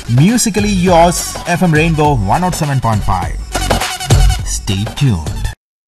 Musically yours, FM Rainbow 107.5. Stay tuned.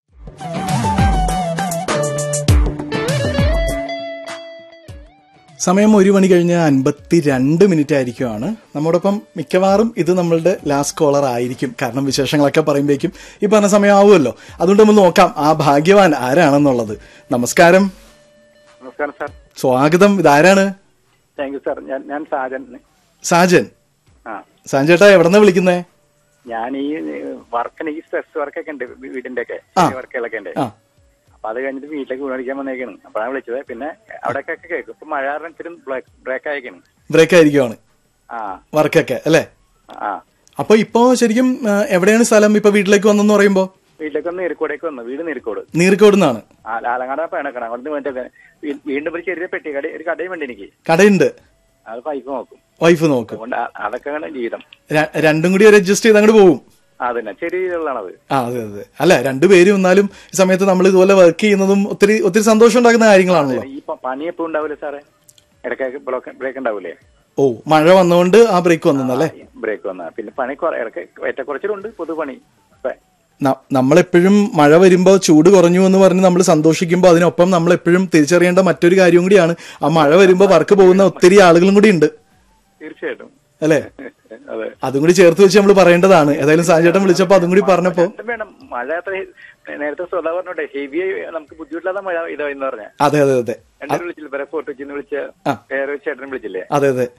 സമയം ഒരു മണി കഴിഞ്ഞ് അൻപത്തി രണ്ട് മിനിറ്റ് ആയിരിക്കുമാണ് നമ്മോടൊപ്പം മിക്കവാറും ഇത് നമ്മളുടെ ലാസ്റ്റ് കോളർ ആയിരിക്കും കാരണം വിശേഷങ്ങളൊക്കെ പറയുമ്പോഴേക്കും ഈ പറഞ്ഞ സമയമാവുമല്ലോ അതുകൊണ്ട് നമ്മൾ നോക്കാം ആ ഭാഗ്യവാൻ ആരാണെന്നുള്ളത് നമസ്കാരം നമസ്കാരം സാർ സ്വാഗതം ഇതാരാണ് താങ്ക് യു സാർ ഞാൻ ഞാൻ സാജൻ സാജൻ ആ സാജൻ ചേട്ടാ എവിടെന്നാ വിളിക്കുന്നേ ഞാൻ ഈ വർക്ക് എനിക്ക് സ്ട്രെസ് വർക്കൊക്കെ ഉണ്ട് വീ- വീടിന്റെ ഒക്കെ ആ. വർക്കുകളൊക്കെ ഉണ്ട് ആ അപ്പൊ അത് കഴിഞ്ഞിട്ട് വീട്ടിലേക്ക് ഊണടിക്കാൻ വന്നേക്കാണ് അപ്പോഴാണ് വിളിച്ചത് പിന്നെ അവിടെയൊക്കെ കേൾക്കും ഇപ്പൊ മഴ കാരണം ഇത്തിരി ബ്രേക്ക് ആയേക്കാണ് ബ്രേക്ക് ആയിരിക്കുവാണ് ആ വർക്കൊക്കെ അല്ലേ ആ അപ്പൊ ഇപ്പോ ശരിക്കും ആ, എവിടെയാണ് സ്ഥലം ഇപ്പൊ വീട്ടിലേക്ക് വന്നെന്ന് പറയുമ്പോ വീട്ടിലേക്ക് ഒന്ന് നീർക്കോടേക്ക് വന്നു വീട് നീർക്കോട് നീർക്കോടുന്നാണ് ആ ലാലങ്ങാട് പേണക്കണം അങ്ങോട്ട് വേണ്ടി വീ- വീണ്ടും ഒരു ചെറിയ പെട്ടി കട ഒരു കടയും വേണ്ടി എനിക്ക് കടയുണ്ട് അത് പൈപ്പ് നോക്കും വൈഫ് നോക്കും അതുകൊണ്ട് ആ- അതൊക്കെ ആണ് ജീവിതം ര- രണ്ടും കൂടി ഒരു അഡ്ജസ്റ്റ് ചെയ്ത് അങ്ങോട്ട് പോകും അതന്നെ ചെറിയ രീതിയിലുള്ളതാണത് ആ അതെ അതെ അല്ല രണ്ടുപേരും എന്നാലും ഈ സമയത്ത് നമ്മൾ ഇതുപോലെ വർക്ക് ചെയ്യുന്നതും ഒത്തിരി ഒത്തിരി സന്തോഷം ഉണ്ടാക്കുന്ന കാര്യങ്ങളാണല്ലോ ഈ പ- പണി എപ്പോഴും ഉണ്ടാവില്ലേ സാറേ ഇടയ്ക്കൊക്കെ ബ്ലോക്ക് ബ്രേക്ക് ഉണ്ടാവില്ലേ ഓ മഴ വന്നുകൊണ്ട് ആ ബ്രേക്ക് വന്നല്ലേ ബ്രേക്ക് വന്ന പിന്നെ പണി കുറ- ഇടയ്ക്ക് ഏറ്റക്കുറച്ചിലുണ്ട് പൊതു പണി ഇപ്പൊ ന- നമ്മളെപ്പോഴും മഴ വരുമ്പോൾ ചൂട് കുറഞ്ഞു എന്ന് പറഞ്ഞ് നമ്മൾ സന്തോഷിക്കുമ്പോൾ അതിനൊപ്പം നമ്മൾ എപ്പോഴും തിരിച്ചറിയേണ്ട മറ്റൊരു കാര്യം കൂടിയാണ് ആ മഴ വരുമ്പോൾ വർക്ക് പോകുന്ന ഒത്തിരി ആളുകളും കൂടി ഉണ്ട് തീർച്ചയായിട്ടും അല്ലേ അതെ അതും കൂടി ചേർത്ത് വെച്ച് നമ്മൾ പറയേണ്ടതാണ് ഏതായാലും സാഞ്ചേട്ടൻ വിളിച്ചപ്പോൾ അതും കൂടി പറഞ്ഞപ്പോ രണ്ടും വേണം മഴ അത്ര നേരത്തെ സ്വത പറഞ്ഞോട്ടെ ഹെവി നമുക്ക് ബുദ്ധിമുട്ടില്ലാത്ത മഴ ഇതാന്ന് പറഞ്ഞ അതെ അതെ അതെ രണ്ടുപേരും വിളിച്ചില്ല വേറെ ഫോട്ടോ വെച്ചിന്ന് വിളിച്ച ആ. വേറെ ഒരു ചേട്ടൻ വിളിച്ചില്ലേ അതെ അതെ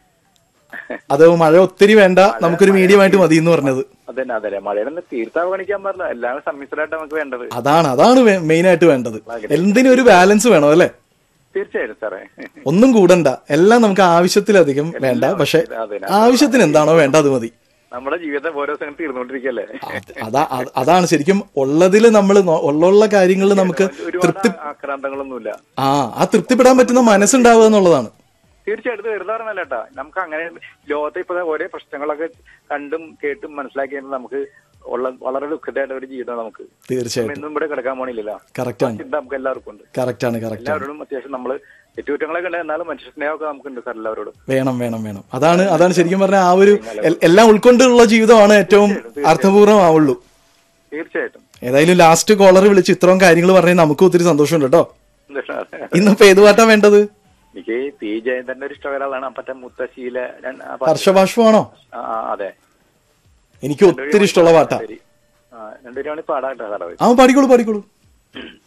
അത് മഴ ഒത്തിരി വേണ്ട നമുക്കൊരു മീഡിയമായിട്ട് മതി എന്ന് പറഞ്ഞത് അതന്നെ അതല്ലേ മഴയുടെ തീർത്താ കാണിക്കാൻ പാടില്ല എല്ലാം സമ്മിശ്രമായിട്ട് നമുക്ക് വേണ്ടത് അതാണ് അതാണ് മെയിൻ ആയിട്ട് വേണ്ടത് എന്തിനും ഒരു ബാലൻസ് വേണം അല്ലേ തീർച്ചയായിട്ടും സാറേ ഒന്നും കൂടണ്ട എല്ലാം നമുക്ക് ആവശ്യത്തിലധികം വേണ്ട പക്ഷെ അതന്നെ. ആവശ്യത്തിന് എന്താണോ വേണ്ട അത് മതി നമ്മുടെ ജീവിതം ഓരോ ദിവസം തീർന്നുകൊണ്ടിരിക്കല്ലേ അതാ അത് അതാണ് ശരിക്കും ഉള്ളതിൽ നമ്മൾ ഉള്ള കാര്യങ്ങളിൽ നമുക്ക് ഒരുപാട് തൃപ്തി ആക്രാന്തങ്ങളൊന്നുമില്ല ആ ആ തൃപ്തിപ്പെടാൻ പറ്റുന്ന മനസ്സുണ്ടാവുക എന്നുള്ളതാണ് തീർച്ചയായിട്ടും വെറുതെ പറഞ്ഞല്ല കേട്ടാ നമുക്ക് അങ്ങനെ ലോകത്തെ ഇപ്പൊ ഓരോ പ്രശ്നങ്ങളൊക്കെ കണ്ടും കേട്ടും മനസ്സിലാക്കിയത് നമുക്ക് ഉള്ള വളരെ ദുഃഖിതമായിട്ട് ഒരു ജീവിതം നമുക്ക് തീർച്ചയായിട്ടും എന്നും ഇവിടെ കിടക്കാൻ പോണില്ലല്ലോ കറക്റ്റ് ആണ് ചിന്ത നമുക്ക് എല്ലാവർക്കും ഉണ്ട് കറക്റ്റ് ആണ് കറക്റ്റ് ആണ് എല്ലാവരോടും അത്യാവശ്യം നമ്മള് തെറ്റുകുറ്റങ്ങളൊക്കെ ഉണ്ട് എന്നാലും മനുഷ്യ സ്നേഹമൊക്കെ നമുക്കുണ്ട് സാർ എല്ലാവരോടും വേണം വേണം വേണം അതാണ് അതാണ് ശരിക്കും പറഞ്ഞാൽ ആ ഒരു എൽ- എല്ലാം ഉൾക്കൊണ്ടുള്ള ജീവിതമാണ് ഏറ്റവും അർത്ഥപൂർണ്ണമാവുള്ളൂ തീർച്ചയായിട്ടും ഏതായാലും ലാസ്റ്റ് കോളർ വിളിച്ച് ഇത്രയും കാര്യങ്ങൾ പറഞ്ഞാൽ നമുക്ക് ഒത്തിരി സന്തോഷമുണ്ട് കേട്ടോ ഇന്നിപ്പോ ഏത് പാട്ടാ വേണ്ടത് എനിക്ക് പി ജയന്തന്റെ ഒരു ഇഷ്ടകരാളാണ് അപ്പറ്റ മുത്തശ്ശീല രണ്ട് ആ പാട്ട്. ഹർഷബാഷ്പമാണോ ആ, ആ, അതെ എനിക്ക് ഒത്തിരി ഇഷ്ടമുള്ള പാട്ടാ ശരി ആ, രണ്ടുപേരും പാടാട്ടോ സാറേ ആ പാടിക്കോളൂ പാടിക്കോളൂ